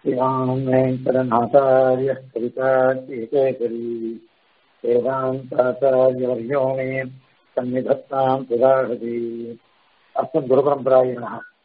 श्रीराम वेङ्कटनाथार्य कविताकेसरी वेदान्ताचार्यवर्यो मे सन्निधत्तां सुधाहति அஸ்மத் குருபரம்பராயினா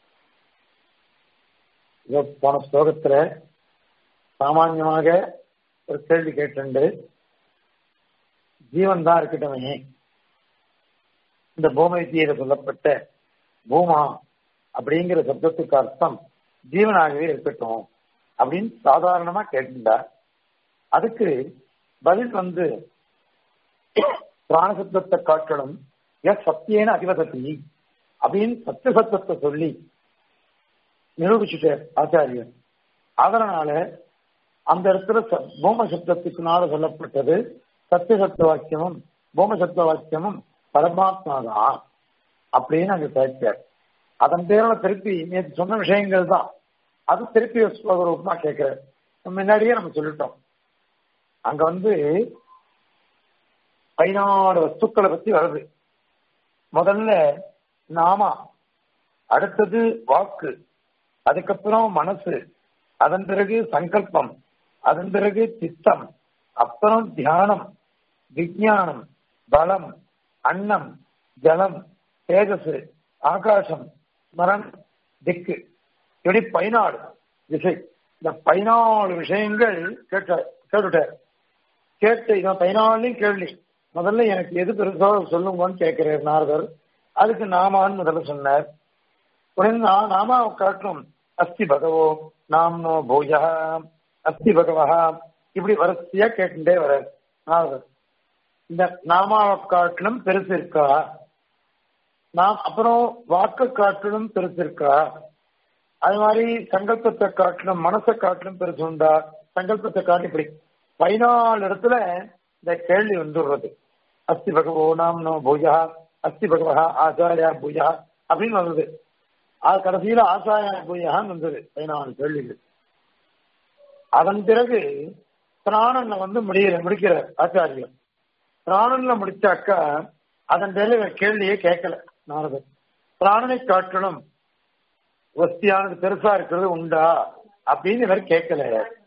இதோ போன ஸ்லோகத்துல சாமான்யமாக ஒரு கேள்வி கேட்டு ஜீவன் தான் இருக்கட்டுமே இந்த பூமத்தியில சொல்லப்பட்ட பூமா அப்படிங்கிற சப்தத்துக்கு அர்த்தம் ஜீவனாகவே இருக்கட்டும் அப்படின்னு சாதாரணமா கேட்டிருந்தார் அதுக்கு பதில் வந்து பிராணசப்தத்தை காட்டலும் எஸ் சத்தியேன அதிபதத்தி அப்படின்னு சத்திய சத்தத்தை சொல்லி நிரூபிச்சுட்டார் ஆச்சாரியர் அதனால அந்த இடத்துல பூம சப்தத்துக்குனால சொல்லப்பட்டது சத்திய சத்த வாக்கியமும் பூம சப்த வாக்கியமும் பரமாத்மா தான் அப்படின்னு அங்க சேர்த்தார் அதன் பேரில் திருப்பி நேற்று சொன்ன விஷயங்கள் தான் அது திருப்பி ரூபமா கேட்கிறார் முன்னாடியே நம்ம சொல்லிட்டோம் அங்க வந்து பதினாறு வஸ்துக்களை பத்தி வருது முதல்ல நாமா அடுத்தது வாக்கு அதுக்கப்புறம் மனசு அதன் பிறகு சங்கல்பம் அதன் பிறகு சித்தம் அப்புறம் தியானம் விஜயானம் பலம் அன்னம் ஜலம் தேஜஸ் ஆகாசம் ஸ்மரன் திக்கு இப்படி பதினாலு திசை இந்த பதினாலு விஷயங்கள் கேட்ட கேட்டுட்டார் கேட்டு இவன் பதினாலையும் கேள்வி முதல்ல எனக்கு எது பெருசோ சொல்லுங்கன்னு கேட்கிறார் நாரதர் அதுக்கு நாமான்னு முதல்ல சொன்னார் உடனே நாமா காட்டும் அஸ்தி பகவோ நாம்னோ பூஜா அஸ்தி பகவா இப்படி வரிசையா கேட்டுட்டே வர நாரதர் இந்த நாமாவை காட்டிலும் பெருசு இருக்கா நாம் அப்புறம் வாக்கு காட்டிலும் பெருசு இருக்கா அது மாதிரி சங்கல்பத்தை காட்டிலும் மனசை காட்டிலும் பெருசு உண்டா சங்கல்பத்தை காட்டி இப்படி பதினாலு இடத்துல இந்த கேள்வி வந்துடுறது அஸ்தி பகவோ நாம்னோ பூஜா அஸ்தி பகவா ஆச்சாரியா பூஜா அப்படின்னு வந்தது அது கடைசியில ஆச்சாரியா பூஜான்னு வந்தது பதினாலு கேள்விகள் அதன் பிறகு பிராணன்ல வந்து முடிகிற முடிக்கிறார் ஆச்சாரியர் பிராணன்ல முடிச்சாக்கா அதன் பேர்ல கேள்வியே கேட்கல நாரதர் பிராணனை காட்டணும் வஸ்தியானது பெருசா இருக்கிறது உண்டா அப்படின்னு இவர் கேட்கல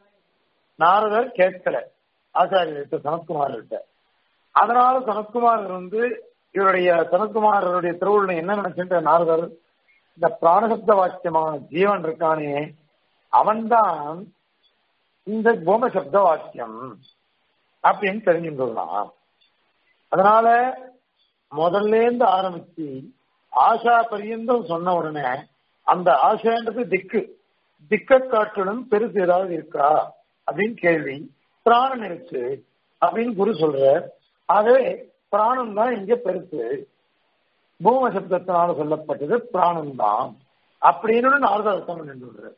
நாரதர் கேட்கல ஆச்சாரியர்கிட்ட சனத்குமார்கிட்ட அதனால சனத்குமாரர் வந்து இவருடைய சனத்குமாரருடைய திருவுள்ள என்ன நினைச்சுட்ட நாரதர் இந்த பிராணசப்த வாக்கியமான ஜீவன் இருக்கானே அவன்தான் இந்த பூம சப்த வாக்கியம் அப்படின்னு தெரிஞ்சுக்கலாம் அதனால முதல்ல இருந்து ஆரம்பிச்சு ஆஷா பரியந்தம் சொன்ன உடனே அந்த ஆசைன்றது திக்கு திக்க காட்டிலும் பெருசு ஏதாவது இருக்கா அப்படின்னு கேள்வி பிராணன் இருக்கு அப்படின்னு குரு சொல்ற ஆகவே பிராணம் தான் இங்க பெருசு பூம சப்தத்தினால சொல்லப்பட்டது பிராணம் தான் அப்படின்னு நாரத அர்த்தம் நின்று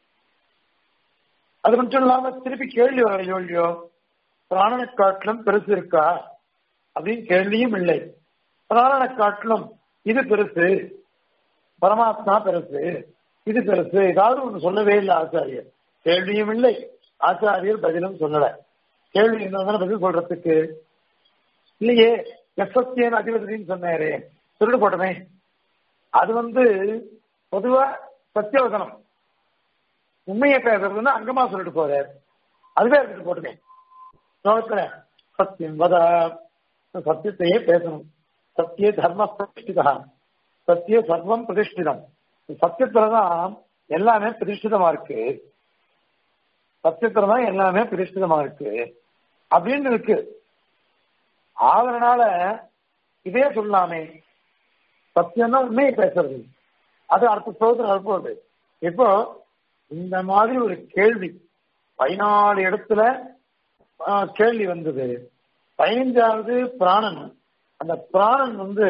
அது மட்டும் இல்லாம திருப்பி கேள்வி வரலையோ இல்லையோ பிராணனை காட்டிலும் பெருசு இருக்கா அப்படின்னு கேள்வியும் இல்லை பிராணனை காட்டிலும் இது பெருசு பரமாத்மா பெருசு இது பெருசு ஏதாவது ஒன்று சொல்லவே இல்லை ஆச்சாரியர் கேள்வியும் இல்லை ஆச்சாரியர் பதிலும் சொல்லல கேள்வி இருந்தால் பதில் சொல்றதுக்கு இல்லையே எஸ்எஸ்டிஎன் அதிபதினு சொன்னாரு சொல்லிட்டு போட்டமே அது வந்து பொதுவா சத்தியவசனம் உண்மையை பேசுறதுன்னா அங்கமா சொல்லிட்டு போறார் அதுவே எடுத்துட்டு போட்டுமே ஸ்லோகத்துல சத்தியம் வத சத்தியத்தையே பேசணும் சத்திய தர்ம பிரதிஷ்டிதா சத்திய சர்வம் பிரதிஷ்டிதம் சத்தியத்துலதான் எல்லாமே பிரதிஷ்டிதமா இருக்கு சத்தியத்துலதான் எல்லாமே பிரதிஷ்டிதமா இருக்கு அப்படின்னு இருக்கு ஆதரனால இதே சொல்லாமே சத்தியம் தான் உண்மையை பேசுறது அது அடுத்த சோதனை அனுப்புவது இப்போ இந்த மாதிரி ஒரு கேள்வி பதினாலு இடத்துல கேள்வி வந்தது பதினஞ்சாவது பிராணன் அந்த பிராணன் வந்து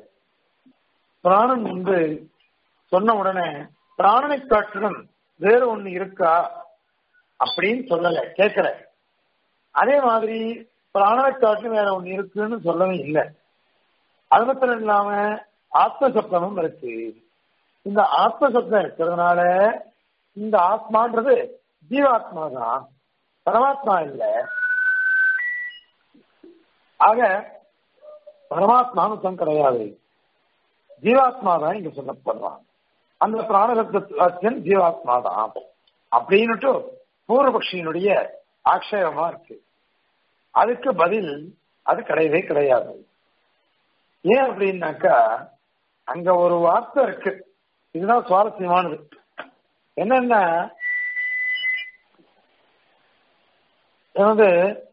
பிராணன் வந்து சொன்ன உடனே பிராணனை காட்டிலும் வேற ஒண்ணு இருக்கா அப்படின்னு சொல்லல கேட்கல அதே மாதிரி பிராணனை காட்டிலும் வேற ஒண்ணு இருக்குன்னு சொல்லவே இல்லை அது மாத்திரம் இல்லாம ஆத்ம சப்தமும் இருக்கு இந்த ஆத்ம சப்தம் இருக்கிறதுனால இந்த ஆத்மான்றது ஜீவாத்மா தான் பரமாத்மா இல்ல ஆக பரமாத்மானுத்தம் கிடையாது ஜீவாத்மா தான் இங்க சொல்லப்படுறான் அந்த பிராணசப்தன் ஜீவாத்மா தான் அப்படின்னுட்டு பூர்வபக்ஷியினுடைய ஆக்ஷேபமா இருக்கு அதுக்கு பதில் அது கிடையவே கிடையாது ஏன் அப்படின்னாக்கா அங்க ஒரு வார்த்தை இருக்கு இதுதான் சுவாரஸ்யமானது என்னன்னா வந்து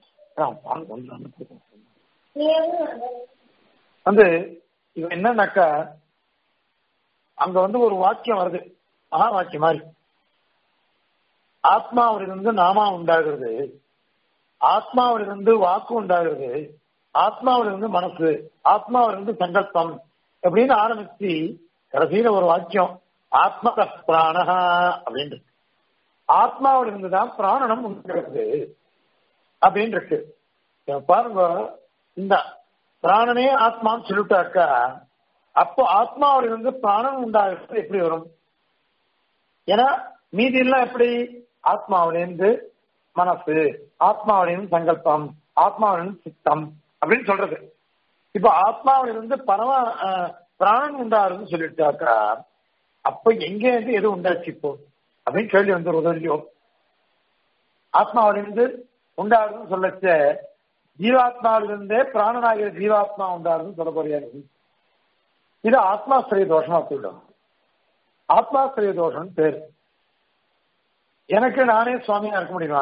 வந்து இது என்னன்னாக்கா அங்க வந்து ஒரு வாக்கியம் வருது மகா வாக்கியம் மாதிரி ஆத்மாவிலிருந்து நாமா உண்டாகிறது ஆத்மாவிலிருந்து வாக்கு உண்டாகிறது ஆத்மாவிலிருந்து மனசு ஆத்மாவிலிருந்து சங்கல்பம் அப்படின்னு ஆரம்பிச்சு கடைசியில ஒரு வாக்கியம் ஆத்மக பிராணஹா அப்படின்னு ஆத்மாவிலிருந்து தான் பிராணனம் உண்டாகிறது அப்படின்னு இருக்கு பாருங்க இந்த பிராணனே ஆத்மான்னு சொல்லிட்டாக்கா அப்போ ஆத்மாவிலிருந்து பிராணம் உண்டாகிறது எப்படி வரும் ஏன்னா மீதி எல்லாம் எப்படி ஆத்மாவிலிருந்து மனசு ஆத்மாவிலிருந்து சங்கல்பம் ஆத்மாவிலிருந்து சித்தம் அப்படின்னு சொல்றது இப்ப ஆத்மாவிலிருந்து பரம பிராணன் உண்டாருன்னு சொல்லிட்டாக்கா அப்ப எங்க இருந்து எது உண்டாச்சு இப்போ அப்படின்னு கேள்வி வந்து உதவியோ ஆத்மாவிலிருந்து உண்டாருன்னு சொல்லச்ச ஜீவாத்மாவிலிருந்தே பிராணனாகிற ஜீவாத்மா உண்டாருன்னு சொல்ல போறியாது இது ஆத்மாஸ்திரிய தோஷமா போயிடும் ஆத்மாஸ்திரிய தோஷம் பேரு எனக்கு நானே சுவாமியா இருக்க முடியுமா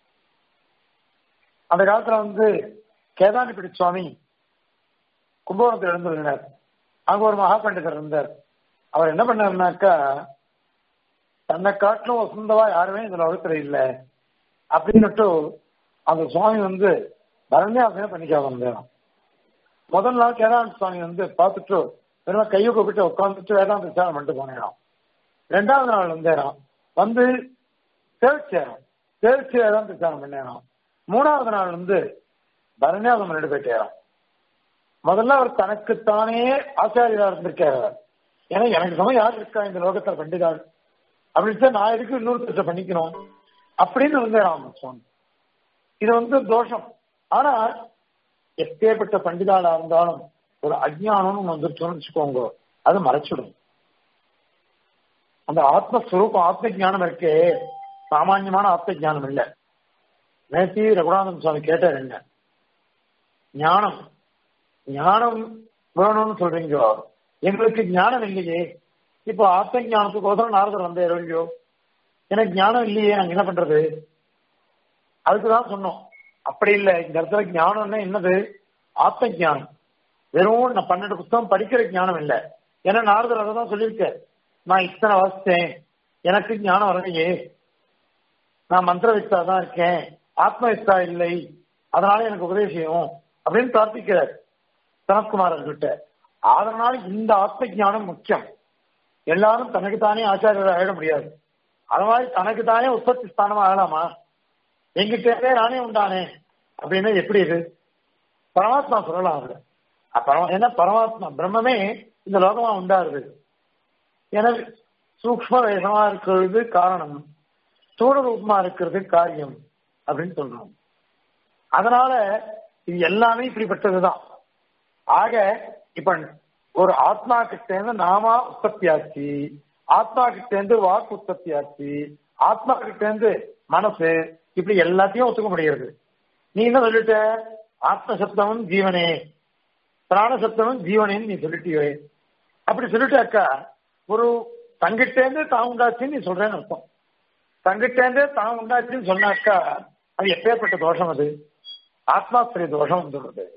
அந்த காலத்துல வந்து கேதானிப்பிடி சுவாமி கும்பகோணத்தில் இருந்திருந்தார் அங்க ஒரு மகா பண்டிதர் இருந்தார் அவர் என்ன பண்ணாருனாக்கா தன்னை காட்டிலும் வசந்தவா யாருமே இந்த உலகத்துல இல்லை அப்படின்னுட்டு அந்த சுவாமி வந்து பரண்யாசனம் பண்ணிக்காம இருந்தார் முதல் நாள் கேதாந்த சுவாமி வந்து பார்த்துட்டு வெறும் கையை கூப்பிட்டு உட்காந்துட்டு வேதாந்த விசாரம் பண்ணிட்டு போனேன் ரெண்டாவது நாள் வந்தேறான் வந்து தேர்ச்சேரம் தேர்ச்சி வேதாந்த விசாரம் பண்ணேன் மூணாவது நாள் வந்து பரண்யாசம் பண்ணிட்டு போயிட்டேறான் முதல்ல அவர் தனக்குத்தானே ஆச்சாரியரா இருந்திருக்காரு ஏன்னா எனக்கு சமயம் யார் இருக்கா இந்த லோகத்தில் பண்டிதாள் அப்படின்னு நான் எதுக்கு இன்னொருத்தர் பண்ணிக்கணும் அப்படின்னு இருந்தேன் சுவாமி இது வந்து தோஷம் ஆனா எப்பேற்பட்ட பண்டிதாளா இருந்தாலும் ஒரு அஜ்ஞானம் வந்துருச்சோன்னு வச்சுக்கோங்க அது மறைச்சிடும் அந்த ஆத்மஸ்வரூபம் ஆத்ம ஜானம் இருக்கே சாமான்யமான ஆத்ம ஜானம் இல்ல நேத்தி ரகுநாதன் சுவாமி கேட்டார் என்ன ஞானம் ஞானம் வேணும்னு சொல்றீங்க எங்களுக்கு ஞானம் இல்லையே இப்போ ஆத்ம ஞானத்துக்கோசரம் நாரதர் வந்தார் இல்லையோ எனக்கு ஞானம் இல்லையே நாங்க என்ன பண்றது அதுக்குதான் சொன்னோம் அப்படி இல்லை இந்த இடத்துல ஞானம்னா என்னது ஆத்ம ஞானம் வெறும் நான் பன்னெண்டு புத்தகம் படிக்கிற ஞானம் இல்லை ஏன்னா நாரதர் அதை தான் சொல்லியிருக்கார் நான் இத்தனை வாசித்தேன் எனக்கு ஞானம் வரலையே நான் மந்திர வித்தா தான் இருக்கேன் ஆத்ம வித்தா இல்லை அதனால எனக்கு உபதேசியம் அப்படின்னு பிரார்த்திக்கிறார் சனத்குமாரர் கிட்ட அதனால இந்த ஆத்ம ஞானம் முக்கியம் எல்லாரும் தனக்கு தானே ஆச்சாரியர் ஆகிட முடியாது அது மாதிரி தனக்கு தானே உற்பத்தி ஸ்தானமா ஆகலாமா எங்கிட்டே நானே உண்டானே அப்படின்னா எப்படி இது பரமாத்மா சொல்லலாம் அதுல பரம ஏன்னா பரமாத்மா பிரம்மமே இந்த லோகமா உண்டாருது எனவே சூக்ம வேகமா இருக்கிறது காரணம் ஸ்தூல ரூபமா இருக்கிறது காரியம் அப்படின்னு சொல்றோம் அதனால இது எல்லாமே இப்படிப்பட்டதுதான் ஆக இப்ப ஒரு ஆத்மா கிட்ட இருந்து நாமா உற்பத்தி ஆச்சு ஆத்மா கிட்ட இருந்து வாக்கு உற்பத்தி ஆச்சு ஆத்மா கிட்ட இருந்து மனசு இப்படி எல்லாத்தையும் ஒத்துக்க முடியாது நீ என்ன சொல்லிட்ட ஆத்ம சப்தமும் ஜீவனே பிராண சப்தமும் ஜீவனேன்னு நீ சொல்லிட்டியே அப்படி சொல்லிட்டாக்கா ஒரு தங்கிட்டேந்து தான் உண்டாச்சுன்னு நீ சொல்றேன்னு அர்த்தம் தங்கிட்டேந்து தான் உண்டாச்சுன்னு சொன்னாக்கா அது எப்பேற்பட்ட தோஷம் அது ஆத்மாஸ்திரிய தோஷம் சொல்றது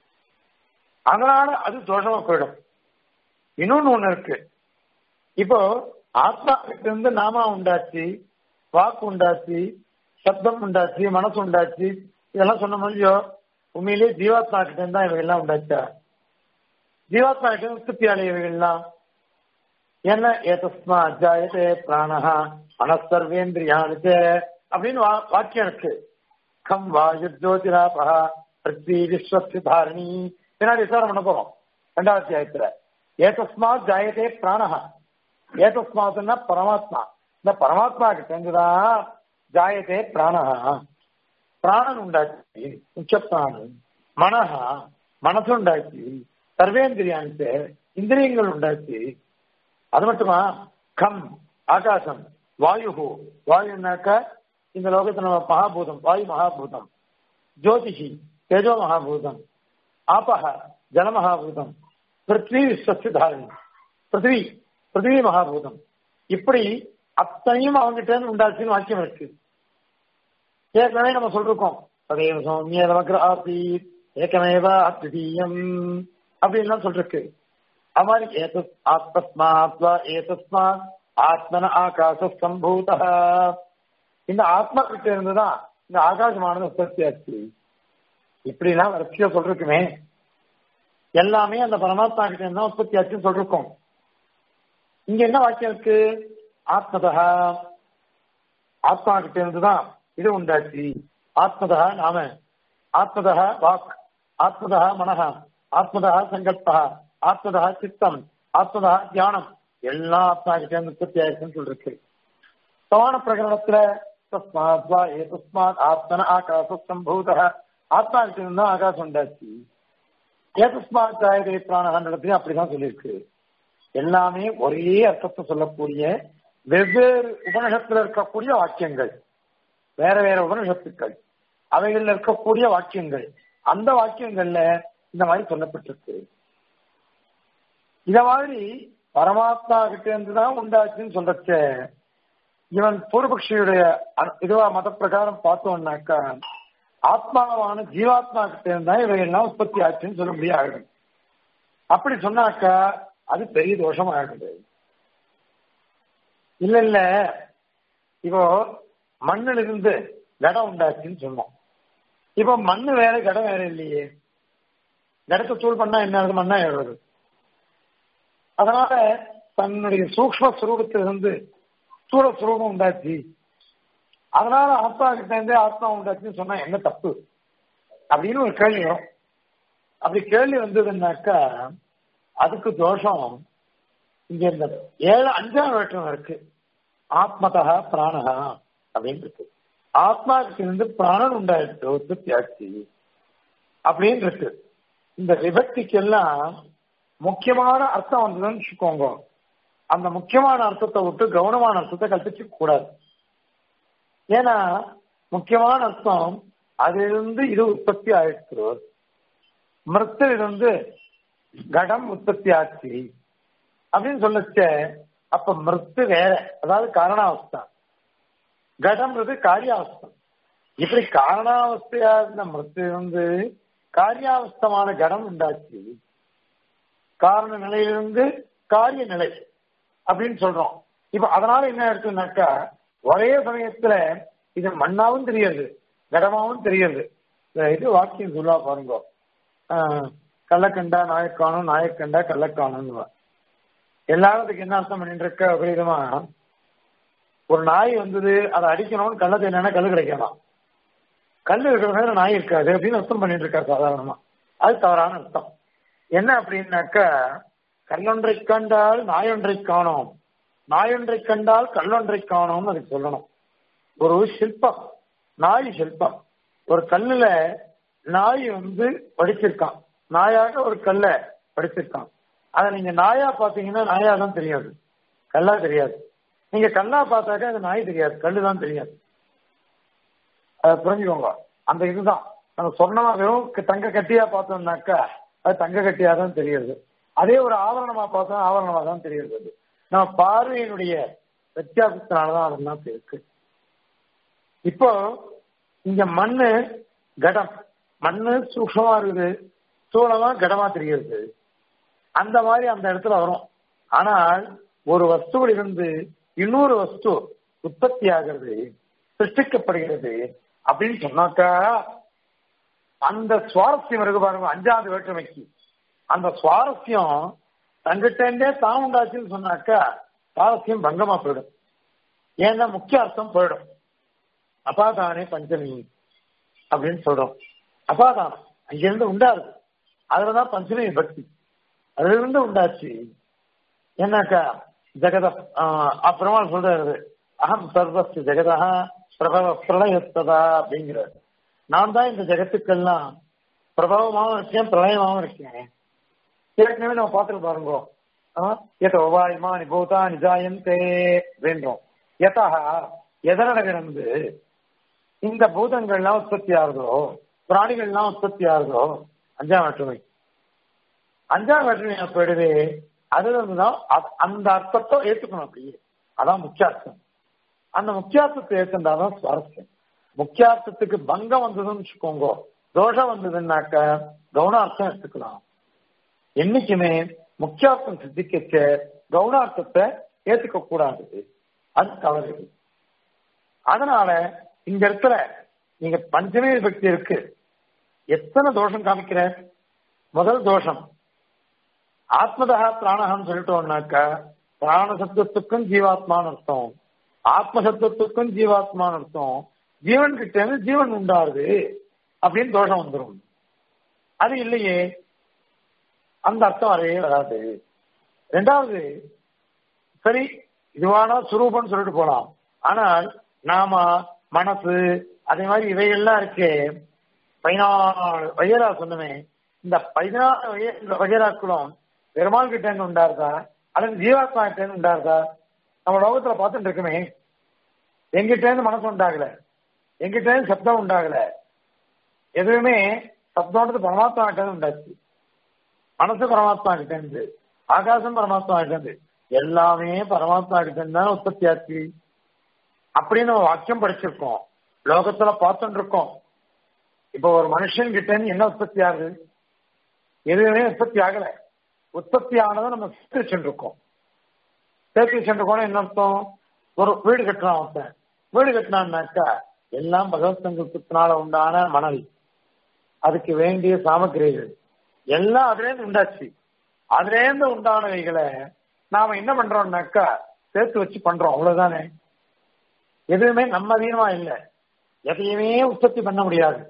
அதனால அது தோஷமா போயிடும் இன்னொன்னு ஒண்ணு இருக்கு இப்போ ஆத்மா கிட்ட இருந்து நாமா உண்டாச்சு வாக்கு உண்டாச்சு சப்தம் உண்டாச்சு மனசு உண்டாச்சு இதெல்லாம் சொன்ன முடியோ உண்மையிலேயே ஜீவாத்மா கிட்ட இருந்தா இவைகள்லாம் உண்டாச்சா ஜீவாத்மா கிட்ட உற்பத்தியாளி இவைகள்லாம் என்ன ஏதஸ்மா அஜாயதே பிராணஹா மனசர்வேந்திரியானுச்சே அப்படின்னு வாக்கியம் இருக்கு கம் வாயு ஜோதிராபா பிருத்வி விஸ்வஸ்தி தாரணி பின்னாடி விசாரம் பண்ண போறோம் ரெண்டாவது அத்தியாயத்துல ஏதஸ்மாத் ஜாயதே பிராணஹா ஏதஸ்மாத்னா பரமாத்மா இந்த பரமாத்மா கிட்ட இருந்துதான் ஜாயதே பிராணஹா பிராணன் உண்டாச்சு முக்கிய பிராணன் மனஹா மனசு உண்டாச்சு சர்வேந்திரியான்ட்டு இந்திரியங்கள் உண்டாச்சு அது மட்டுமா கம் ஆகாசம் வாயு வாயுனாக்க இந்த லோகத்துல நம்ம மகாபூதம் வாயு மகாபூதம் ஜோதிஷி தேஜோ மகாபூதம் ஆபக ஜல மகாபூதம் பிருத்வி விஸ்வஸ்து தாரணி பிருத்வி பிருத்வி மகாபூதம் இப்படி அத்தனையும் அவங்ககிட்ட இருந்து உண்டாச்சுன்னு வாக்கியம் இருக்கு ஏற்கனவே நம்ம சொல்லிருக்கோம் ததேவ சௌமிய நமக்கு ஆசீத் ஏகமேவ அத்விதீயம் அப்படின்லாம் சொல்லிருக்கு அது மாதிரி ஏதஸ் ஆத்மஸ்மாத்வா ஏதஸ்மாத் ஆத்மன ஆகாச சம்பூத இந்த ஆத்மா கிட்ட இருந்துதான் இந்த ஆகாசமானது உற்பத்தி ஆச்சு இப்படிலாம் வரிசையா சொல்லிருக்குமே எல்லாமே அந்த பரமாத்மா கிட்ட இருந்தா உற்பத்தி ஆச்சுன்னு சொல்லிருக்கோம் இங்க என்ன வாக்கியம் இருக்கு ஆத்மதா ஆத்மா கிட்ட இருந்துதான் இது உண்டாச்சு ஆத்மதா நாம ஆத்மதா வாக் ஆத்மதா மனஹ ஆத்மதா சங்கல்பா ஆத்மதா சித்தம் ஆத்மதா தியானம் எல்லாம் ஆத்மா கிட்ட இருந்து உற்பத்தி ஆயிருக்குன்னு சொல்லிருக்கு சமான பிரகரணத்துல தஸ்மாத் வா ஏ தஸ்மாத் ஆத்மன ஆகாச சம்பூத ஆத்மா கிட்ட இருந்து தான் ஆகாசம் உண்டாச்சு ஏ தஸ்மாத் ஜாயதே பிராணகண்டத்தையும் அப்படிதான் சொல்லியிருக்கு எல்லாமே ஒரே அர்த்தத்தை சொல்லக்கூடிய வெவ்வேறு உபனிஷத்துல இருக்கக்கூடிய வாக்கியங்கள் வேற வேற உபனிஷத்துக்கள் அவைகள்ல இருக்கக்கூடிய வாக்கியங்கள் அந்த வாக்கியங்கள்ல இந்த மாதிரி சொல்லப்பட்டிருக்கு இத மாதிரி பரமாத்மா கிட்ட இருந்து தான் உண்டாச்சுன்னு சொல்லச்ச இவன் பூர்வபக்ஷியுடைய அ- இதுவா மத பிரகாரம் பார்த்தோம்னாக்கா ஆத்மாவான ஜீவாத்மா கிட்ட இருந்தா இவையெல்லாம் உற்பத்தி ஆச்சுன்னு சொல்ல முடியாது அப்படி சொன்னாக்கா அது பெரிய தோஷம் ஆகிடுது இல்ல இல்ல இப்போ மண்ணில் இருந்து கடம் உண்டாச்சுன்னு சொன்னோம் இப்போ மண்ணு வேற கடம் வேற இல்லையே கடத்தை தூள் பண்ணா என்ன ஆகுது மண்ணா ஏறுறது அதனால தன்னுடைய சூக்ம சுரூபத்திலிருந்து ஸ்தூல சுரூபம் உண்டாச்சு அதனால ஆத்மா கிட்ட இருந்தே ஆத்மா உண்டாச்சுன்னு சொன்னா என்ன தப்பு அப்படின்னு ஒரு கேள்வி வரும் அப்படி கேள்வி வந்ததுன்னாக்கா அதுக்கு தோஷம் இங்க இந்த ஏழு அஞ்சாம் வேற்றம் இருக்கு ஆத்மதா பிராணஹா அப்படின்னு இருக்கு ஆத்மாவுக்கு இருந்து பிராணன் உண்டாயிருக்கு உற்பத்தி ஆச்சு அப்படின்னு இருக்கு இந்த விபக்திக்கெல்லாம் முக்கியமான அர்த்தம் வந்ததுன்னு வச்சுக்கோங்க அந்த முக்கியமான அர்த்தத்தை விட்டு கவனமான அர்த்தத்தை கற்பிச்சு கூடாது ஏன்னா முக்கியமான அர்த்தம் அதிலிருந்து இது உற்பத்தி ஆயிடுச்சு மிருத்திலிருந்து கடம் உற்பத்தி ஆச்சு அப்படின்னு சொல்லச்ச அப்ப மிருத்து வேற அதாவது காரணாவஸ்தா கடம்ன்றது காரியாவஸ்தம் இப்படி காரணாவஸ்தையா இருந்த மிருத்து வந்து காரியாவஸ்தமான கடம் உண்டாச்சு காரண நிலையிலிருந்து காரிய நிலை அப்படின்னு சொல்றோம் இப்ப அதனால என்ன இருக்குன்னாக்கா ஒரே சமயத்துல இது மண்ணாவும் தெரியாது கடமாவும் தெரியாது இந்த இது வாக்கியம் சொல்லா பாருங்க ஆஹ், கள்ளக்கண்டா நாயக்கானும் நாயக்கண்டா கள்ளக்கானும் எல்லாரும் அதுக்கு என்ன அர்த்தம் பண்ணிட்டு இருக்க விதமா ஒரு நாய் வந்தது அதை அடிக்கணும்னு கள்ளத்தை என்னன்னா கல்லு கிடைக்கலாம் கல் இருக்கிற நேரம் நாய் இருக்காது அப்படின்னு அர்த்தம் பண்ணிட்டு இருக்காரு சாதாரணமா அது தவறான அர்த்தம் என்ன அப்படின்னாக்கா கல்லொன்றை கண்டால் நாயொன்றை காணோம் நாயொன்றை கண்டால் கல்லொன்றை காணோம்னு அதுக்கு சொல்லணும் ஒரு சிற்பம் நாய் சிற்பம் ஒரு கல்லுல நாய் வந்து படிச்சிருக்கான் நாயாக ஒரு கல்ல படிச்சிருக்கான் அதை நீங்க நாயா பாத்தீங்கன்னா நாயா தான் தெரியாது கல்லா தெரியாது நீங்க கல்லா பார்த்தாக்கா அது நாய் தெரியாது கல்லு தான் தெரியாது அதை புரிஞ்சுக்கோங்க அந்த இதுதான் நம்ம சொன்னமா வெறும் க- தங்க கட்டியா பார்த்தோம்னாக்கா அது தங்க கட்டியா தான் தெரியுது அதே ஒரு ஆவரணமா பார்த்தோம் ஆவரணமா தான் தெரியுது அது நம்ம பார்வையினுடைய வித்தியாசத்தினாலதான் அதெல்லாம் இருக்கு இப்போ இங்க மண்ணு கடம் மண்ணு சூக்ஷமா இருக்குது சூழமா கடமா தெரிகிறது அந்த மாதிரி அந்த இடத்துல வரும் ஆனால் ஒரு வஸ்துவிலிருந்து இன்னொரு வஸ்து உற்பத்தி ஆகிறது சிருஷ்டிக்கப்படுகிறது அப்படின்னு சொன்னாக்கா அந்த சுவாரஸ்யம் இருக்கு பாருங்க அஞ்சாவது வேற்றுமைக்கு அந்த சுவாரஸ்யம் தங்கிட்டே தான் உண்டாச்சுன்னு சொன்னாக்கா சுவாரஸ்யம் பங்கமா போயிடும் ஏன்னா முக்கிய அர்த்தம் போயிடும் அபாதானே பஞ்சமி அப்படின்னு சொல்றோம் அபாதானம் அங்கிருந்து உண்டாருது அதுலதான் பஞ்சமி பக்தி அதுல இருந்து உண்டாச்சு என்னக்கா ஜெகத அப்புறமா சொல்றாரு அகம் சர்வஸ்து ஜெகதா பிரபவ பிரளயத்ததா அப்படிங்கிறாரு நான் தான் இந்த ஜெகத்துக்கெல்லாம் பிரபவமாவும் இருக்கேன் பிரளயமாவும் இருக்கேன் ஏற்கனவே நம்ம பார்த்துட்டு பாருங்க எதோ வாய்மானி பூதானி ஜாயந்தே அப்படின்றோம் எதா எதனடகிடந்து இந்த பூதங்கள்லாம் உற்பத்தி ஆகுதோ பிராணிகள்லாம் உற்பத்தி ஆகுதோ அஞ்சாம் வேற்றுமை அஞ்சாம் வேற்றுமை போயிடுது அதுல இருந்துதான் அ- அந்த அர்த்தத்தை ஏத்துக்கணும் அப்படியே அதான் முக்கியார்த்தம் அந்த முக்கியார்த்தத்தை ஏத்துண்டாதான் சுவாரஸ்யம் முக்கியார்த்தத்துக்கு பங்கம் வந்ததுன்னு வச்சுக்கோங்க தோஷம் வந்ததுன்னாக்க கவுனார்த்தம் எடுத்துக்கலாம் என்னைக்குமே முக்கியார்த்தம் சித்திக்க கவுனார்த்தத்தை ஏத்துக்க கூடாது அது தவறு அதனால இந்த இடத்துல நீங்க பஞ்சமே விபக்தி இருக்கு எத்தனை தோஷம் காமிக்கிற முதல் தோஷம் ஆத்மதா பிராணஹம் சொல்லிட்டோம்னாக்கா பிராண சப்தத்துக்கும் ஜீவாத்மான்னு அர்த்தம் ஆத்ம சப்தத்துக்கும் ஜீவாத்மான்னு அர்த்தம் ஜீவன் கிட்ட இருந்து ஜீவன் உண்டாருது அப்படின்னு தோஷம் வந்துடும் அது இல்லையே அந்த அர்த்தம் வரவே வராது ரெண்டாவது சரி இதுவானா சுரூபம்னு சொல்லிட்டு போலாம் ஆனால் நாம மனசு அதே மாதிரி இவைகள்லாம் இருக்கே பதினாலு வகைரா சொன்னமே இந்த பதினாலு வகை- வகைராக்களும் பெருமாள் கிட்ட இருந்து உண்டாருதா அல்லது ஜீவாத்மா கிட்ட இருந்து உண்டாருதா நம்ம லோகத்துல பார்த்துட்டு இருக்குமே எங்கிட்ட இருந்து மனசு உண்டாகல எங்கிட்ட இருந்து சப்தம் உண்டாகல எதுவுமே சப்தம்ன்றது பரமாத்மா கிட்ட இருந்து உண்டாச்சு மனசு பரமாத்மா கிட்ட இருந்து ஆகாசம் பரமாத்மா கிட்ட இருந்து எல்லாமே பரமாத்மா கிட்ட இருந்து தான் உற்பத்தி ஆச்சு அப்படின்னு நம்ம வாக்கியம் படிச்சிருக்கோம் லோகத்துல பார்த்துட்டு இருக்கோம் இப்போ ஒரு மனுஷன் கிட்ட இருந்து என்ன உற்பத்தி ஆகுது எதுவுமே உற்பத்தி ஆகல உற்பத்தி ஆனதை நம்ம சேர்த்து வச்சுட்டு இருக்கோம் சேர்த்து வச்சுட்டு இருக்கோம் என்ன அர்த்தம் ஒரு வீடு கட்டுறான் ஒருத்தன் வீடு கட்டினான்னாக்கா எல்லாம் பகவத் சங்கல்பத்தினால உண்டான மணல் அதுக்கு வேண்டிய சாமக்கிரிகள் எல்லாம் அதுலேருந்து உண்டாச்சு அதுலேருந்து உண்டானவைகளை நாம என்ன பண்றோம்னாக்கா சேர்த்து வச்சு பண்றோம் அவ்வளவுதானே எதுவுமே நம்ம அதீனமா இல்லை எதையுமே உற்பத்தி பண்ண முடியாது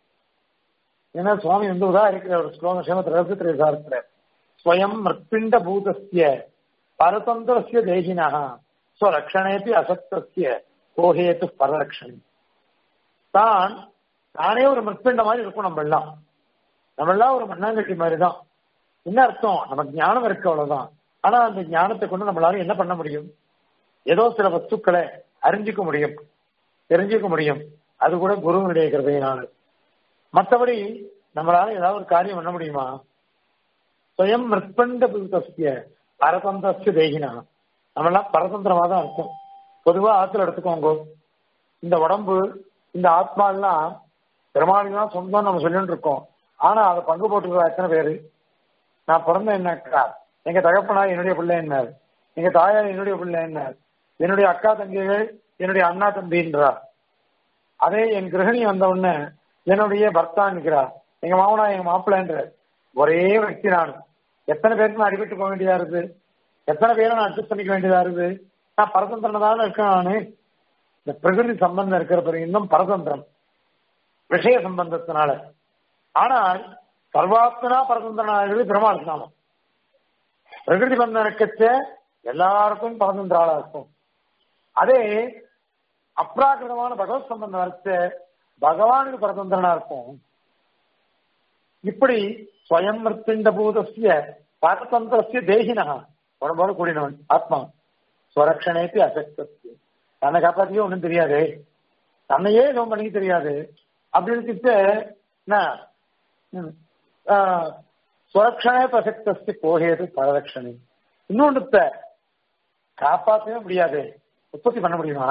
ஏன்னா சுவாமி வந்து உதா இருக்கிற ஒரு ஸ்லோகம் சேமத்தில் ரசத்திரை சார்க்கிற ஸ்வயம் மிருத்பிண்ட பூதஸ்ய பரதந்திரஸ்ய தேகினா ஸ்வரக்ஷணேபி அசக்தஸ்ய கோஹேத்து பரலக்ஷணி தான் தானே ஒரு மிருத்பிண்ட மாதிரி இருக்கும் நம்ம எல்லாம் நம்ம எல்லாம் ஒரு மண்ணாங்கட்டி மாதிரி தான் என்ன அர்த்தம் நமக்கு ஞானம் இருக்கு அவ்வளவுதான் ஆனா அந்த ஞானத்தை கொண்டு நம்மளால என்ன பண்ண முடியும் ஏதோ சில வஸ்துக்களை அறிஞ்சிக்க முடியும் தெரிஞ்சுக்க முடியும் அது கூட குருவனுடைய கிருபையினால மற்றபடி நம்மளால ஏதாவது ஒரு காரியம் பண்ண முடியுமா சுயம் மிருத்பண்ட புத்தஸ்ய பரதந்திரஸ்ய தேகினா நம்மளாம் பரதந்திரமா தான் இருக்கும் பொதுவா ஆத்துல எடுத்துக்கோங்க இந்த உடம்பு இந்த ஆத்மா எல்லாம் பெருமாளுக்கு தான் சொந்தம் நம்ம சொல்லிட்டு இருக்கோம் ஆனா அதை பங்கு போட்டுக்கிற எத்தனை பேரு நான் பிறந்த என்னக்கா எங்க தகப்பனா என்னுடைய பிள்ளை என்ன எங்க தாயார் என்னுடைய பிள்ளை என்ன என்னுடைய அக்கா தங்கைகள் என்னுடைய அண்ணா தம்பின்றா அதே என் கிரகணி வந்த உடனே என்னுடைய பர்த்தான்கிறா எங்க மாமனா எங்க மாப்பிள்ளைன்ற ஒரே వ్యక్తి நான் எத்தனை பேருக்கு நான் அடிபட்டு போக வேண்டியதா இருக்கு எத்தனை பேரை நான் அட்ஜஸ்ட் பண்ணிக்க வேண்டியதா இருக்கு நான் பரதந்திரன் தானே இருக்கேன் நானு இந்த பிரகிருதி சம்பந்தம் இருக்கிற பிறகு இன்னும் பரதந்திரம் விஷய சம்பந்தத்தினால ஆனால் சர்வாத்மனா பரதந்திரனாகிறது பெருமாள் நாமம் பிரகிருதி பந்தம் இருக்கச்ச எல்லாருக்கும் பரதந்திர ஆளா இருக்கும் அதே அப்ராகிருதமான பகவத் சம்பந்தம் வரைச்ச பகவானுக்கு பரதந்திரனா இருக்கும் இப்படி ஸ்வயம் மிருத்திண்ட பூதஸ்ய பரதந்திரஸ்ய தேகினா உடம்போட கூடினவன் ஆத்மா ஸ்வரக்ஷணேக்கு அசக்தஸ்ய தன்னை காப்பாற்றியே ஒண்ணும் தெரியாது தன்னையே எதுவும் பண்ணிக்க தெரியாது அப்படின்னு சொல்லிட்டு என்ன ம், ஆ, ஸ்வரக்ஷணே பிரசக்தஸ்ய கோஹேது பரதக்ஷணி இன்னொன்றுத்த காப்பாற்றவே முடியாது உற்பத்தி பண்ண முடியுமா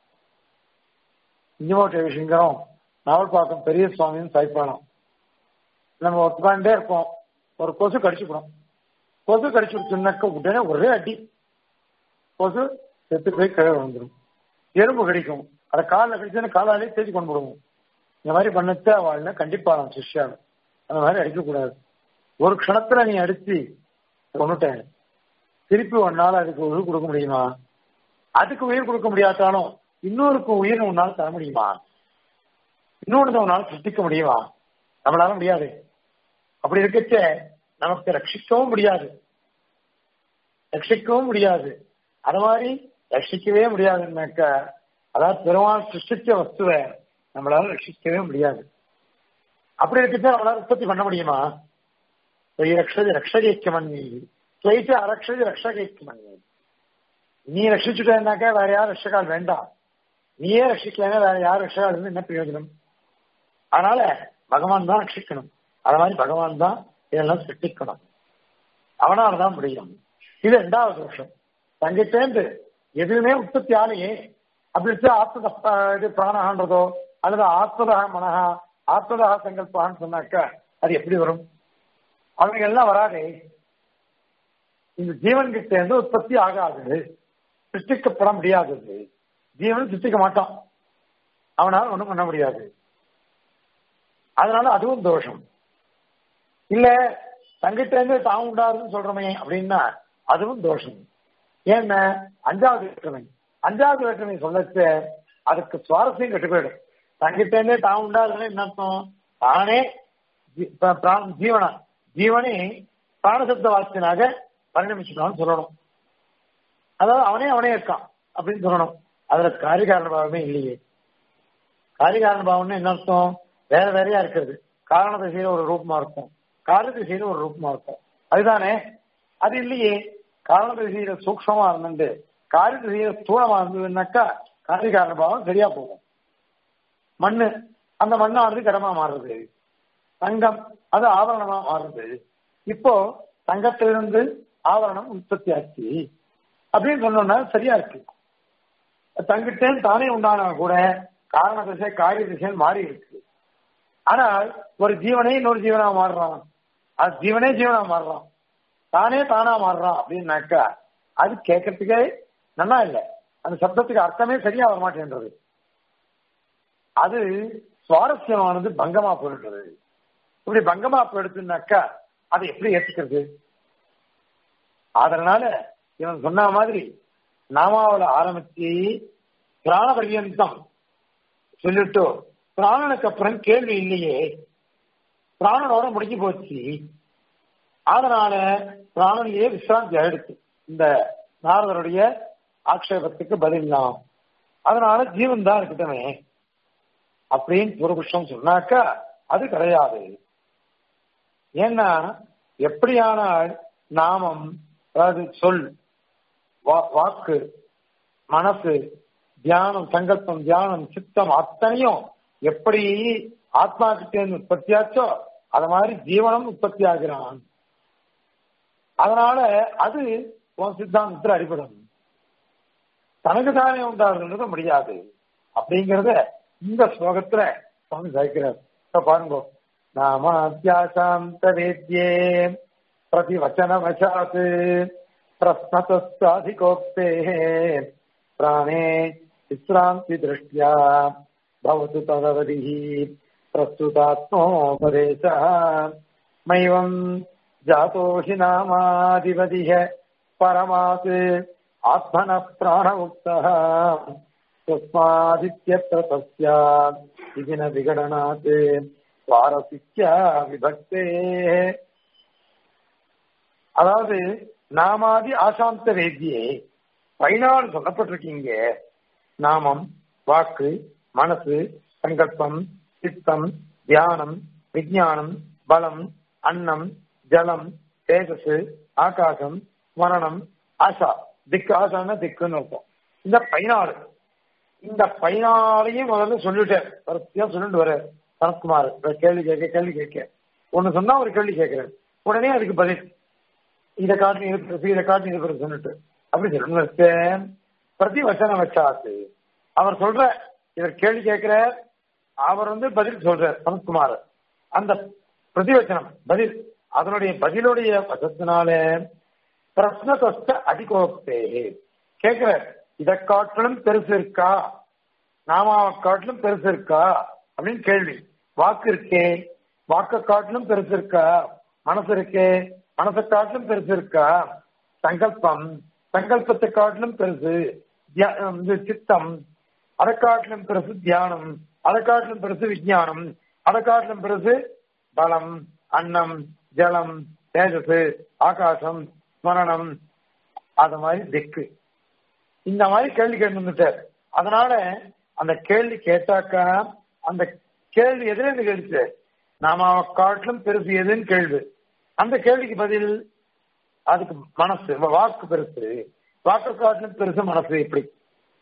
இஞ்சிமோட்டை விஷயங்கிறோம் நாவல்பாக்கம் பெரிய சுவாமியும் சாய்ப்பானம் நம்ம உட்காண்டே இருப்போம் ஒரு கொசு கடிச்சுக்கணும் கொசு கடிச்சு விட்டுனாக்க உடனே ஒரே அடி கொசு செத்து போய் கீழே விழுந்துடும் எறும்பு கடிக்கும் அதை காலில் கடிச்சுன்னு காலாலே தேய்ச்சி கொண்டு விடுவோம் இந்த மாதிரி பண்ணத்த அவள் கண்டிப்பா நான் சிஷ்யாள் அந்த மாதிரி அடிக்கக்கூடாது ஒரு க்ஷணத்துல நீ அடிச்சு கொண்டுட்டேன் திருப்பி ஒன்னால அதுக்கு உயிர் கொடுக்க முடியுமா அதுக்கு உயிர் கொடுக்க முடியாட்டாலும் இன்னொருக்கு உயிர் உன்னால தர முடியுமா இன்னொன்று உன்னால சிருஷ்டிக்க முடியுமா நம்மளால முடியாது அப்படி இருக்கச்ச நமக்கு ரட்சிக்கவும் முடியாது ரட்சிக்கவும் முடியாது அது மாதிரி ரட்சிக்கவே முடியாதுன்னாக்க அதாவது பெருமாள் சிருஷ்டிச்ச வஸ்துவை நம்மளால ரட்சிக்கவே முடியாது அப்படி இருக்கச்ச நம்மளால உற்பத்தி பண்ண முடியுமா ரக்ஷதி ரக்ஷகைக்கமன்னி துவைச்ச அரக்ஷதி ரக்ஷகைக்கமன்னி நீ ரட்சிச்சுட்டேன்னாக்கா வேற யாரும் ரட்சகால் வேண்டாம் நீயே ரட்சிக்கலன்னா வேற யார் ரட்சா இருந்து என்ன பிரயோஜனம் அதனால பகவான் தான் ரட்சிக்கணும் அது மாதிரி பகவான் தான் இதெல்லாம் சிருஷ்டிக்கணும் அவனால தான் முடியும் இது ரெண்டாவது வருஷம் தங்கிட்டேந்து எதுவுமே உற்பத்தி ஆலையே அப்படி ஆத்மத இது பிராணகான்றதோ அல்லது ஆத்மதா மனஹா ஆத்மதா சங்கல்பான்னு சொன்னாக்கா அது எப்படி வரும் அவங்க எல்லாம் வராதே இந்த ஜீவன் கிட்ட இருந்து உற்பத்தி ஆகாது சிருஷ்டிக்கப்பட முடியாதது ஜீவன் சிருஷ்டிக்க மாட்டான் அவனால் ஒண்ணும் பண்ண முடியாது அதனால அதுவும் தோஷம் இல்ல தங்கிட்ட இருந்து தான் உண்டாருன்னு சொல்றோமே அப்படின்னா அதுவும் தோஷம் ஏன்னா அஞ்சாவது வேற்றுமை அஞ்சாவது வேற்றுமை சொல்லச்ச அதுக்கு சுவாரஸ்யம் கெட்டு போயிடும் தங்கிட்ட இருந்தே தான் உண்டாருன்னு என்ன அர்த்தம் தானே ஜீவனா ஜீவனே பிராணசப்த வாக்கியனாக பரிணமிச்சுட்டான்னு சொல்லணும் அதாவது அவனே அவனே இருக்கான் அப்படின்னு சொல்லணும் அதுல காரிகாரண பாவமே இல்லையே காரிகாரண பாவம்னு என்ன அர்த்தம் வேற வேறையா இருக்கிறது காரண திசையில ஒரு ரூபமா இருக்கும் காரண திசையில ஒரு ரூபமா இருக்கும் அதுதானே அது இல்லையே காரண திசையில சூக்ஷமா இருந்துட்டு காரிய திசையில ஸ்தூலமா இருந்ததுன்னாக்கா காரிகாரண பாவம் சரியா போகும் மண்ணு அந்த மண்ணானது கடமா மாறுறது தங்கம் அது ஆபரணமா மாறுது இப்போ தங்கத்திலிருந்து ஆவரணம் உற்பத்தி ஆச்சு அப்படின்னு சொன்னோம்னா சரியா இருக்கு தங்கிட்டேன் தானே உண்டானா கூட காரண திசை காரிய திசை மாறி இருக்கு ஆனால் ஒரு ஜீவனே இன்னொரு ஜீவனா மாறுறான் அது ஜீவனே ஜீவனா மாறுறான் தானே தானா மாறுறான் அப்படின்னாக்கா அது கேட்கறதுக்கே நல்லா இல்லை அந்த சப்தத்துக்கு அர்த்தமே சரியா வர மாட்டேன்றது அது சுவாரஸ்யமானது பங்கமா போயிடுறது இப்படி பங்கமா போயிடுச்சுனாக்கா அதை எப்படி ஏற்றுக்கிறது அதனால இவன் சொன்ன மாதிரி நாமாவில ஆரம்பிச்சு பிராண பரியந்தம் சொல்லிட்டு பிராணனுக்கு அப்புறம் கேள்வி இல்லையே பிராணனோட முடிஞ்சு போச்சு அதனால பிராணனையே விசிராந்தி ஆயிடுச்சு இந்த நாரதருடைய ஆக்ஷேபத்துக்கு பதிலாம் அதனால ஜீவன் தான் இருக்கட்டுமே அப்படின்னு பூர்வபுஷம் சொன்னாக்கா அது கிடையாது ஏன்னா எப்படியானால் நாமம் அதாவது சொல் வாக்கு மனசு தியானம் சங்கல்பம் தியானம் சித்தம் அத்தனையும் எப்படி ஆத்மா கிட்டே உற்பத்தியாச்சோ அது மாதிரி ஜீவனம் உற்பத்தி ஆகிறான் அதனால அது உன் சித்தாந்தத்தில் அடிபடும் தனக்கு தானே உண்டாடுறது முடியாது அப்படிங்கறத இந்த ஸ்லோகத்துல சுவாமி சாய்க்கிறார் பாருங்க நாமாத்தியாசாந்த வேத்யே प्रतिवचनवशात् प्रश्नतस्ताधिकोक्तेः प्राणे विश्रान्तिदृष्ट्या भवतु तदवधिः प्रस्तुतात्मोपदेशः मैवम् जातो हि नामादिवदिह परमात् आत्मनः प्राणमुक्तः तस्मादित्यत्र तस्यात् इति न विगणनात् स्वारसित्या विभक्तेः அதாவது நாமாதி ஆசாந்த வேத்தியே பதினாலு சொல்லப்பட்டிருக்கீங்க நாமம் வாக்கு மனசு சங்கல்பம் சித்தம் தியானம் விஜயானம் பலம் அன்னம் ஜலம் தேஜஸ் ஆகாசம் மரணம் ஆசா திக்கு ஆசான திக்குன்னு இருக்கும் இந்த பதினாலு இந்த பதினாலையும் முதல்ல சொல்லிட்டார் வரிசையா சொல்லிட்டு வர சனத்குமார் கேள்வி கேட்க கேள்வி கேட்க ஒன்னு சொன்னா ஒரு கேள்வி கேட்கிறேன் உடனே அதுக்கு பதில் இதை காட்டி இது பெருசு இதை காட்டி இது பெருசு சொல்லிட்டு அப்படி சொல்லுங்க பிரதி வச்சனம் வச்சாச்சு அவர் சொல்ற இவர் கேள்வி கேட்கிற அவர் வந்து பதில் சொல்றார் சனத்குமார் அந்த பிரதிவச்சனம் பதில் அதனுடைய பதிலுடைய வசத்தினால பிரஸ்னதஸ்த அதிகோக்தே கேட்கிற இதை காட்டிலும் பெருசு இருக்கா நாமாவை காட்டிலும் பெருசு இருக்கா அப்படின்னு கேள்வி வாக்கு இருக்கே வாக்க காட்டிலும் பெருசு இருக்கா மனசு இருக்கே மனசை காட்டிலும் பெருசு இருக்கா சங்கல்பம் சங்கல்பத்தை காட்டிலும் பெருசு சித்தம் அதை காட்டிலும் பெருசு தியானம் அதை காட்டிலும் பெருசு விஜயானம் அதை காட்டிலும் பெருசு பலம் அன்னம் ஜலம் தேஜஸ் ஆகாசம் ஸ்மரணம் அது மாதிரி திக்கு இந்த மாதிரி கேள்வி கேட்டு வந்துட்டார் அதனால அந்த கேள்வி கேட்டாக்கா அந்த கேள்வி எதிலிருந்து கேட்டுச்சு நாம காட்டிலும் பெருசு எதுன்னு கேள்வி அந்த கேள்விக்கு பதில் அதுக்கு மனசு வாக்கு பெருசு வாக்கு காட்டிலும் பெருசு மனசு எப்படி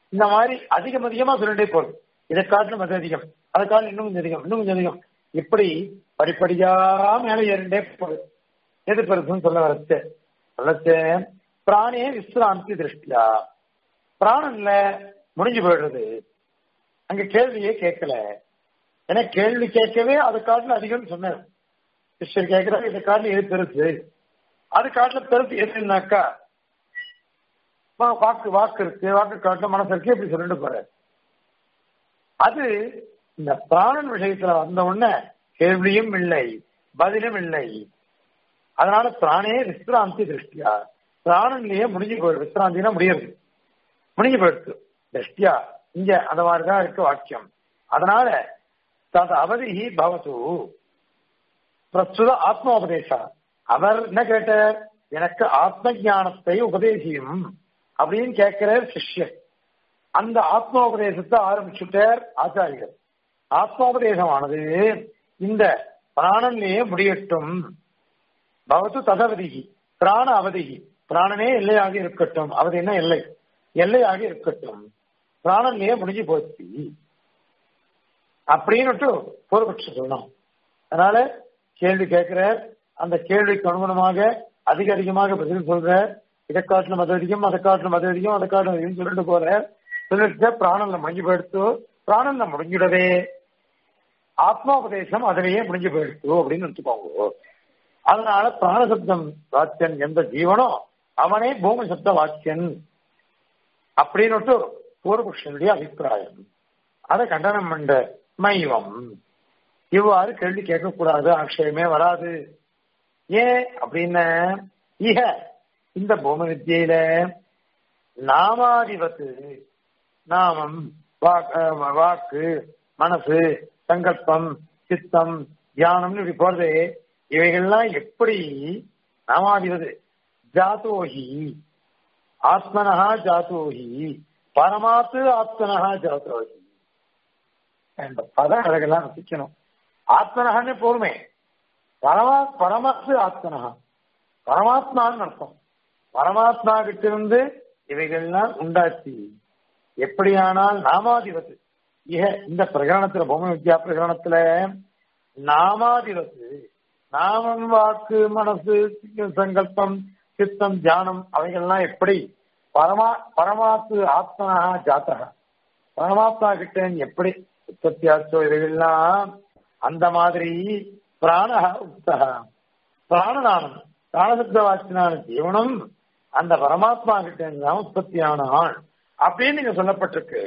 இந்த மாதிரி அதிகம் அதிகமா சொல்லிட்டே போகுது இதை காட்டிலும் அது அதிகம் அதை காட்டிலும் இன்னும் கொஞ்சம் அதிகம் இன்னும் கொஞ்சம் அதிகம் இப்படி படிப்படியா மேலே ஏறிண்டே போகுது எது பெருசுன்னு சொல்ல வரச்சு சொல்லச்சு பிராணே விஸ்ராந்தி திருஷ்டியா பிராணன்ல முடிஞ்சு போயிடுறது அங்க கேள்வியே கேட்கல ஏன்னா கேள்வி கேட்கவே அது காட்டில அதிகம்னு சொன்னார் சிஸ்டர் கேட்கிறாரு இதை காட்டில எது பெருசு அது காட்டுல பெருசு எதுனாக்கா வா- வாக்கு வாக்கு இருக்கு வாக்கு காட்டுல மனசு இருக்கு இப்படி சொல்லிட்டு போற அது இந்த பிராணன் விஷயத்துல வந்த உடனே கேள்வியும் இல்லை பதிலும் இல்லை அதனால பிராணே விஸ்ராந்தி திருஷ்டியா பிராணன்லயே முடிஞ்சு போயிடுது விஸ்ராந்தினா முடியுது முடிஞ்சு போயிடுது திருஷ்டியா இங்க அந்த மாதிரிதான் இருக்கு வாக்கியம் அதனால தது அவதி பவத்து பிரஸ்துத ஆத்மோபதேசா அவர் என்ன கேட்டார் எனக்கு ஆத்ம ஞானத்தை உபதேசியும் அப்படின்னு கேட்கிறார் சிஷ்யர் அந்த ஆத்மோபதேசத்தை ஆரம்பிச்சுட்டார் ஆச்சாரியர் ஆத்மோபதேசமானது இந்த பிராணன்லேயே முடியட்டும் பவத்து ததவதிகி பிராண அவதிகி பிராணனே எல்லையாக இருக்கட்டும் அவதி என்ன எல்லை எல்லையாக இருக்கட்டும் பிராணன்லயே முடிஞ்சு போச்சு அப்படின்னுட்டு பூர்வபட்சம் சொல்லணும் அதனால கேள்வி கேட்கிறார் அந்த கேள்விக்கு அனுகுணமாக அதிக அதிகமாக பதில் சொல்ற இதை காட்டிலும் அது அதிகம் அதை காட்டிலும் அது அதிகம் அதை காட்டிலும் அதிகம் சொல்லிட்டு போற சொல்லிட்டு பிராணன்ல முடிஞ்சு போயிடுத்து பிராணன்ல முடிஞ்சிடவே ஆத்மோபதேசம் அதிலேயே முடிஞ்சு போயிடுத்து அப்படின்னு எடுத்துக்கோங்க அதனால பிராணசப்தம் வாக்கியன் எந்த ஜீவனோ அவனே பூமி சப்த வாக்கியன் அப்படின்னு பூர்வபக்ஷனுடைய அபிப்பிராயம் அதை கண்டனம் பண்ண மைவம் இவ்வாறு கேள்வி கேட்கக்கூடாது ஆட்சயமே வராது ஏன் அப்படின்னு இக இந்த பூமி வித்தியில நாமாதிபத்து நாமம் வாக்- அஹ் வாக்கு மனசு சங்கல்பம் சித்தம் தியானம்னு இப்படி போறது இவைகள்லாம் எப்படி நாமாதிபது ஜாத்தோஹி ஆத்மனஹா ஜாத்தோஹி பரமாத்து ஆத்மனஹா ஜாத்தோஹி இந்த பத அழகெல்லாம் ரசிக்கணும் ஆத்மனஹன்னு போருமே பரமா பரமாத்து ஆத்மனஹா பரமாத்மான்னு அர்த்தம் பரமாத்மா கிட்ட இருந்து இவைகள்லாம் உண்டாச்சு எப்படியானால் நாமாதிபத்து இக இந்த பிரகரணத்துல பூமி வித்யா பிரகரணத்துல நாமாதிபத்து நாமம் வாக்கு மனசு சங்கல்பம் சித்தம் தியானம் அவைகள்லாம் எப்படி பரமா பரமாத்து ஆத்மனா ஜாத்தக பரமாத்மா கிட்ட எப்படி உற்பத்தியாச்சோ இவைகள்லாம் அந்த மாதிரி பிராணஹ உக்தக பிராணனானம் பிராணசப்த வாக்கினான ஜீவனம் அந்த பரமாத்மா கிட்ட இருந்தான் உற்பத்தியான ஆள் அப்படின்னு இங்க சொல்லப்பட்டிருக்கு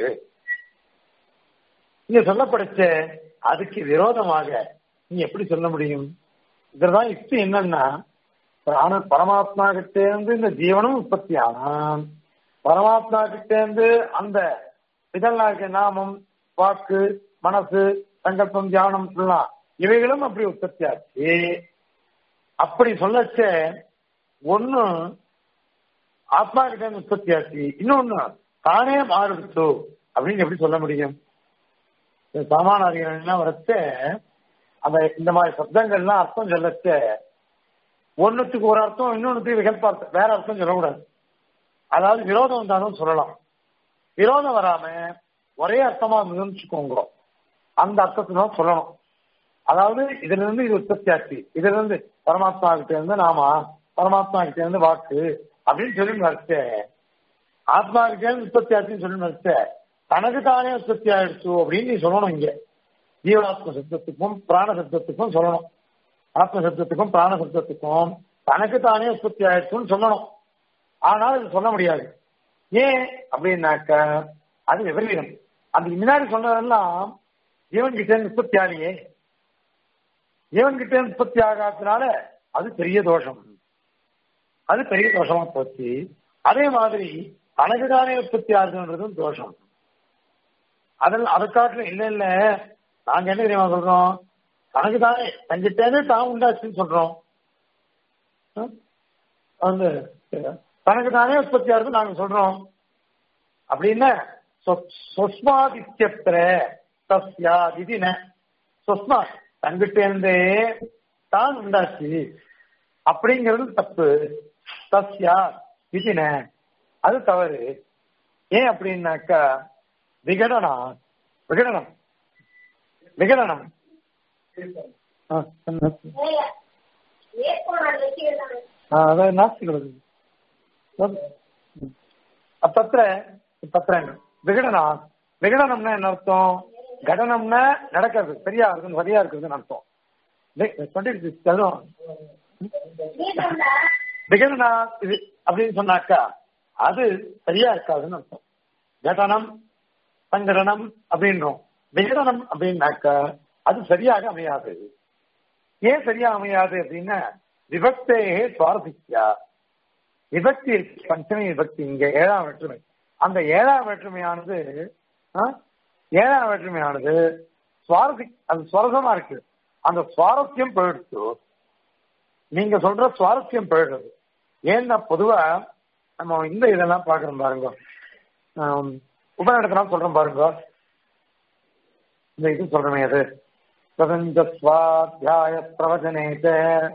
இங்க சொல்லப்படுச்ச அதுக்கு விரோதமாக நீ எப்படி சொல்ல முடியும் இதுதான் யுக்தி என்னன்னா பிராண பரமாத்மா கிட்ட இருந்து இந்த ஜீவனும் உற்பத்தி ஆனான் பரமாத்மா கிட்ட இருந்து அந்த இதெல்லாம் இருக்க நாமம் வாக்கு மனசு சங்கல்பம் தியானம் எல்லாம் இவைகளும் அப்படி உற்பத்தி ஆச்சு அப்படி சொல்லச்ச ஒண்ணு ஆத்மா கிட்ட இருந்து உற்பத்தி ஆச்சு இன்னொன்னு தானே மாறுடுச்சு அப்படின்னு எப்படி சொல்ல முடியும் இந்த சாமான அறிஞர்கள்லாம் வரச்ச அந்த இந்த மாதிரி சப்தங்கள்லாம் அர்த்தம் சொல்லச்ச ஒண்ணுத்துக்கு ஒரு அர்த்தம் இன்னொன்னுக்கு விகல்ப அர்த்தம் வேற அர்த்தம் சொல்லக்கூடாது அதாவது விரோதம் வந்தாலும் சொல்லலாம் விரோதம் வராம ஒரே அர்த்தமா நினைச்சுக்கோங்க அந்த அர்த்தத்தை தான் சொல்லணும் அதாவது இதுல இருந்து இது உற்பத்தி ஆச்சு இதுல இருந்து பரமாத்மா கிட்ட இருந்து நாமா பரமாத்மா கிட்ட இருந்து வாக்கு அப்படின்னு சொல்லி வச்ச ஆத்மா கிட்ட இருந்து உற்பத்தி ஆச்சுன்னு சொல்லி வச்ச தனக்கு தானே உற்பத்தி ஆயிடுச்சு அப்படின்னு நீ சொல்லணும் இங்க ஜீவாத்ம சப்தத்துக்கும் பிராண சப்தத்துக்கும் சொல்லணும் ஆத்ம சப்தத்துக்கும் பிராண சப்தத்துக்கும் தனக்கு தானே உற்பத்தி ஆயிடுச்சுன்னு சொல்லணும் ஆனால் இது சொல்ல முடியாது ஏன் அப்படின்னாக்க அது விபரீதம் அதுக்கு முன்னாடி சொன்னதெல்லாம் ஜீவன் கிட்ட இருந்து உற்பத்தி ஆகலையே ஜீவன் கிட்ட இருந்து உற்பத்தி ஆகாததுனால அது பெரிய தோஷம் அது பெரிய தோஷமா போச்சு அதே மாதிரி தனக்கு தானே உற்பத்தி ஆகுதுன்றதும் தோஷம் அதில் அதை காட்டிலும் இல்ல இல்ல நாங்க என்ன தெரியுமா சொல்றோம் தனக்கு தானே தங்கிட்டே தான் உண்டாச்சுன்னு சொல்றோம் ஆ? வந்து தனக்கு தானே உற்பத்தி ஆகுது நாங்க சொல்றோம் அப்படின்னா சொஸ்மாதித்யத்திர தஸ்யா திதின சொஸ்மா தங்கிட்ட இருந்தே தான் உண்டாச்சு அப்படிங்கிறது தப்பு தஸ்யா திதின அது தவறு ஏன் அப்படின்னாக்கா விகடனா விகடனம் விகடனம் ஆ, என்ன? ஆ, அதாவது நாஸ்திகள் தத்திர தத்திர விகடனா விகடனம்னா என்ன அர்த்தம் கடனம்னா நடக்கிறது சரியா இருக்குது சரியா இருக்குதுன்னு அர்த்தம் வி- சொல்லிடுச்சு, அதுவும். விகடனா இது அப்படின்னு சொன்னாக்கா அது சரியா இருக்காதுன்னு அர்த்தம் கடனம் சங்கடனம் அப்படின்றோம் விகடனம் அப்படின்னாக்கா அது சரியாக அமையாது ஏன் சரியா அமையாது அப்படின்னா விபக்தே சுவாரசிக்கா விபக்தி இருக்கு, பஞ்சமி விபக்தி இங்க ஏழாம் வேற்றுமை அந்த ஏழாம் வேற்றுமையானது ஆ, ஏழாம் வேற்றுமையானது சுவாரசி அது சுவாரசமா இருக்கு அந்த சுவாரஸ்யம் போயிடுச்சு நீங்க சொல்ற சுவாரஸ்யம் போயிடுறது ஏன்னா பொதுவா நம்ம இந்த இதெல்லாம் பாக்குறோம் பாருங்க ஆம், உபநிடத்தெல்லாம் சொல்றோம் பாருங்க இந்த இது சொல்றமே அது பிரபஞ்சஸ்வாத்தியாய பிரவச்சனேச்ச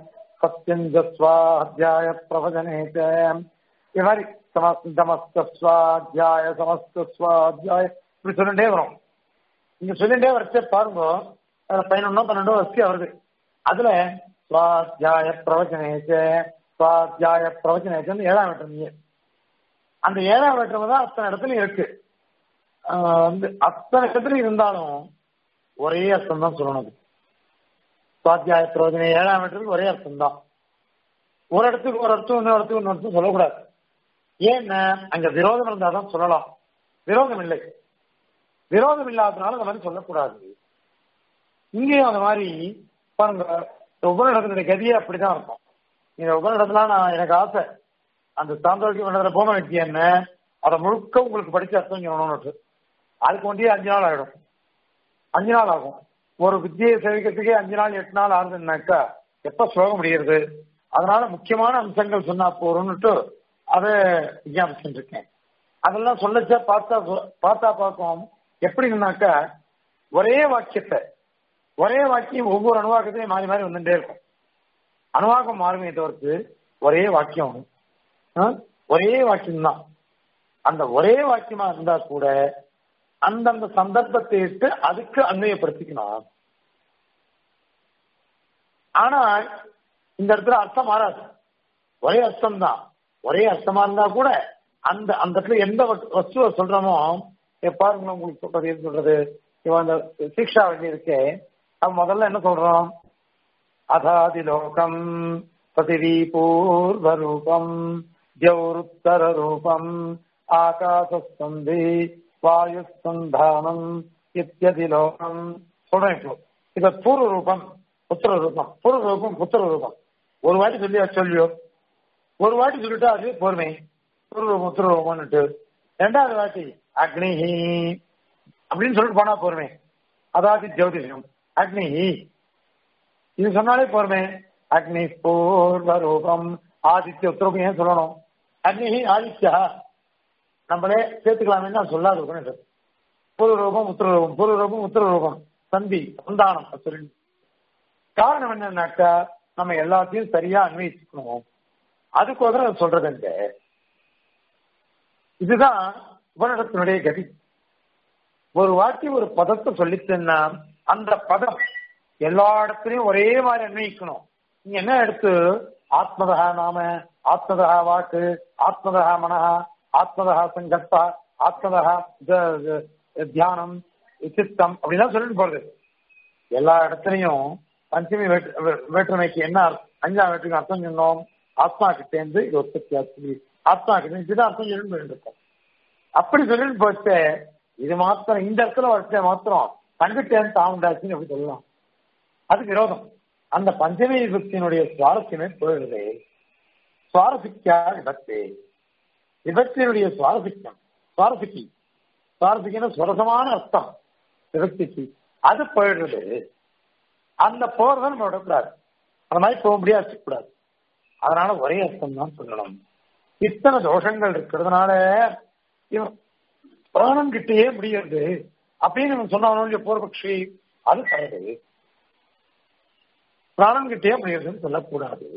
சத்யஞ்சஸ்வாத்தியாய பிரவச்சனேச்ச இது மாதிரி சமஸ்தமஸ்தஸ்வாத்தியாய சமஸ்தஸ்வாத்தியாய இப்படி சொல்லிட்டே வரும் நீங்க சொல்லிட்டே வரச்சே பாருங்க அதுல பதினொன்னோ பன்னெண்டோ வரிசையா வருது அதுல சுவாத்தியாய பிரவச்சனேச்ச சுவாத்தியாய பிரவச்சனேச்சன்னு ஏழாம் வேற்றுமையே அந்த ஏழாம் வேற்றுமை தான் அத்தனை இடத்துலயும் இருக்கு ஆஹ் வந்து அத்தனை இடத்துலயும் இருந்தாலும் ஒரே அர்த்தம் தான் சொல்லணும் அது. சுவாத்தியாய பிரவச்சனை ஏழாம் வேற்றுமைக்கு ஒரே அர்த்தம் தான் ஒரு இடத்துக்கு ஒரு அர்த்தம் இன்னொரு இடத்துக்கு இன்னொரு அர்த்தம் சொல்லக்கூடாது ஏன்னா அங்க விரோதம் இருந்தா தான் சொல்லலாம் விரோதம் இல்லை விரோதம் இல்லாததுனால அந்த மாதிரி சொல்லக்கூடாது இங்கேயும் அந்த மாதிரி பாருங்க இந்த உபநிடத்தினுடைய கதியே அப்படிதான் இருக்கும் இந்த உபநிடத்துல நான் எனக்கு ஆசை அந்த சாந்தோக்கிய மண்டல போம வெட்டி என்ன அதை முழுக்க உங்களுக்கு படிச்சு அர்த்தம் சொல்லணும்னு அதுக்கு ஒண்டியே அஞ்சு நாள் ஆயிடும் அஞ்சு நாள் ஆகும் ஒரு வித்தியை சேவிக்கிறதுக்கே அஞ்சு நாள் எட்டு நாள் ஆகுதுன்னாக்கா எப்ப ஸ்லோகம் முடிகிறது அதனால முக்கியமான அம்சங்கள் சொன்னா போறோம்னுட்டு அதை விஞ்ஞாபிச்சுட்டு இருக்கேன் அதெல்லாம் சொல்லச்சா பார்த்தா பார்த்தா பார்க்கும் எப்படின்னாக்கா ஒரே வாக்கியத்தை ஒரே வாக்கியம் ஒவ்வொரு அணுவாக்கத்தையும் மாறி மாறி வந்துட்டே இருக்கும் அணுவாக்கம் மாறுமே தவிர்த்து ஒரே வாக்கியம் வரும். ஆ? ஒரே வாக்கியம் தான் அந்த ஒரே வாக்கியமா இருந்தா கூட அந்தந்த சந்தர்ப்பத்தை இட்டு அதுக்கு அன்வயப்படுத்திக்கணும் ஆனா இந்த இடத்துல அர்த்தம் மாறாது ஒரே அர்த்தம் தான் ஒரே அர்த்தமா இருந்தா கூட அந்த அந்த இடத்துல எந்த வஸ்து- வஸ்துவை சொல்றோமோ இப்ப பாருங்க உங்களுக்கு சொல்றது எது சொல்றது இவன் அந்த சிக்ஷா வண்டி இருக்கே அவன் முதல்ல என்ன சொல்றோம் அதாதிலோகம் பதிவி பூர்வ ரூபம் தியௌருத்தர ரூபம் ஆகாசஸ்தந்தி வாயுஸ்தந்தானம் இத்தியதிலோகம் சொல்றேன் இப்போ இத பூர்வ ரூபம் புத்திர ரூபம் பூர்வ ரூபம் புத்திர ரூபம் ஒரு வாட்டி சொல்லி சொல்லியோ ஒரு வாட்டி சொல்லிட்டா அது பொறுமை பூர்வ ரூபம் புத்திர ரூபம்னுட்டு ரெண்டாவது வாட்டி அக்னிஹி அப்படின்னு சொல்லிட்டு போனா பொறுமை அதாவது ஜோதிஷம் அக்னிஹி இது சொன்னாலே போருமே அக்னி பூர்வ ரூபம் ஆதித்ய உத்தரூபம் ஏன் சொல்லணும் அக்னி ஆதித்யா நம்மளே சேர்த்துக்கலாமே நான் சொல்லாது உபநிஷத் பூர்வ ரூபம் உத்தர ரூபம் பூர்வ ரூபம் உத்தர ரூபம் சந்தி சந்தானம் சொல்லி காரணம் என்னன்னாக்கா நம்ம எல்லாத்தையும் சரியா அன்வயிச்சுக்கணும் அதுக்கோசரம் அது சொல்றதுங்க இதுதான் உபநிடத்தினுடைய கதி ஒரு வாட்டி ஒரு பதத்தை சொல்லித்தேன்னா அந்த பதம் எல்லா இடத்துலயும் ஒரே மாதிரி அன்வயிக்கணும் நீங்க என்ன எடுத்து ஆத்மதா நாம ஆத்மதா வாக்கு ஆத்மதா மனஹா ஆத்மதா சங்கல்பா ஆத்மதா த- த- தியானம் சித்தம் அப்படிலாம் சொல்லிட்டு போறது எல்லா இடத்துலயும் பஞ்சமி வேற்று- வே- வேற்றுமைக்கு என்ன அர்த்தம்? அஞ்சாம் வேற்றுமைக்கு அர்த்தம் சொன்னோம் ஆத்மா கிட்டேந்து இது உற்பத்தி ஆச்சு ஆத்மா கிட்ட இதுதான் அர்த்தம் சொல்லிட்டு போயிட்டு இருக்கோம் அப்படி சொல்லிட்டு போச்சு இது மாத்திரம் இந்த இடத்துல வச்ச மாத்திரம் தங்கிட்டேன் தாவுண்டாச்சுன்னு எப்படி சொல்லலாம் அது விரோதம் அந்த பஞ்சமி விபக்தியினுடைய சுவாரஸ்யமே போயிடுது சுவாரசிக்கா விபத்து விபக்தியினுடைய சுவாரசிக்கம் சுவாரசிக்கி சுவாரசிக்கன சுரசமான அர்த்தம் விபக்திக்கு அது போயிடுறது அந்த போறதை நம்ம விடக்கூடாது அந்த மாதிரி போக முடியாது கூடாது அதனால ஒரே அர்த்தம் தான் சொல்லணும் இத்தனை தோஷங்கள் இருக்கிறதுனால இவன் பிராணம் கிட்டேயே முடியாது அப்படின்னு இவன் சொன்னவனுடைய பூர்வபக்ஷி அது தவறு பிராணம் கிட்டே முடியாதுன்னு சொல்லக்கூடாது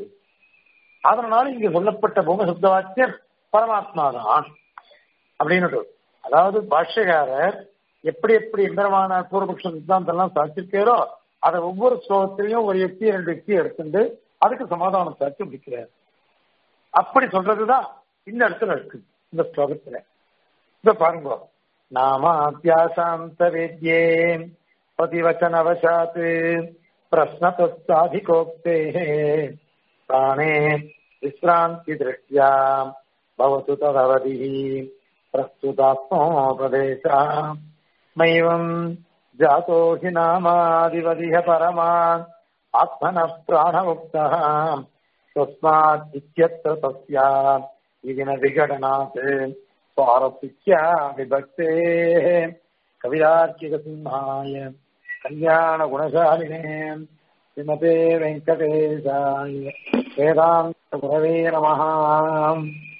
அதனால இங்க சொல்லப்பட்ட பூம சப்த வாக்கியம் பரமாத்மா தான் அப்படின்னு அதாவது பாஷ்யகாரர் எப்படி எப்படி இந்திரமான பூர்வபக்ஷ சித்தாந்தெல்லாம் சாட்சிருக்காரோ அதை ஒவ்வொரு ஸ்லோகத்திலையும் ஒரு யுக்தி ரெண்டு யுக்தி எடுத்துட்டு அதுக்கு சமாதானம் சாட்சி முடிக்கிறார் அப்படி சொல்றதுதான் இந்த இடத்துல இருக்கு இந்த ஸ்லோகத்துல இப்ப பாருங்க நாமாத்தியாசாந்த வேத்யே பதிவச்சனவசாத் பிரஸ்னதாதிகோக்தே பிராணே விஸ்ராந்தி திருஷ்யா பவத்து ததவதி பிரஸ்துதாத்மோபதேசா மைவம் ஜாதோ ஹி நாமாதிபதிஹ பரமான் ஆத்மன பிராணமுக்தः तस्मात् इत्यत्र तस्या इति न विघटनात् स्वारस्या विभक्तेः कविरार्किकसिंहाय कल्याणगुणशालिने श्रीमते वेङ्कटेशाय वेदान्तगुरवे नमः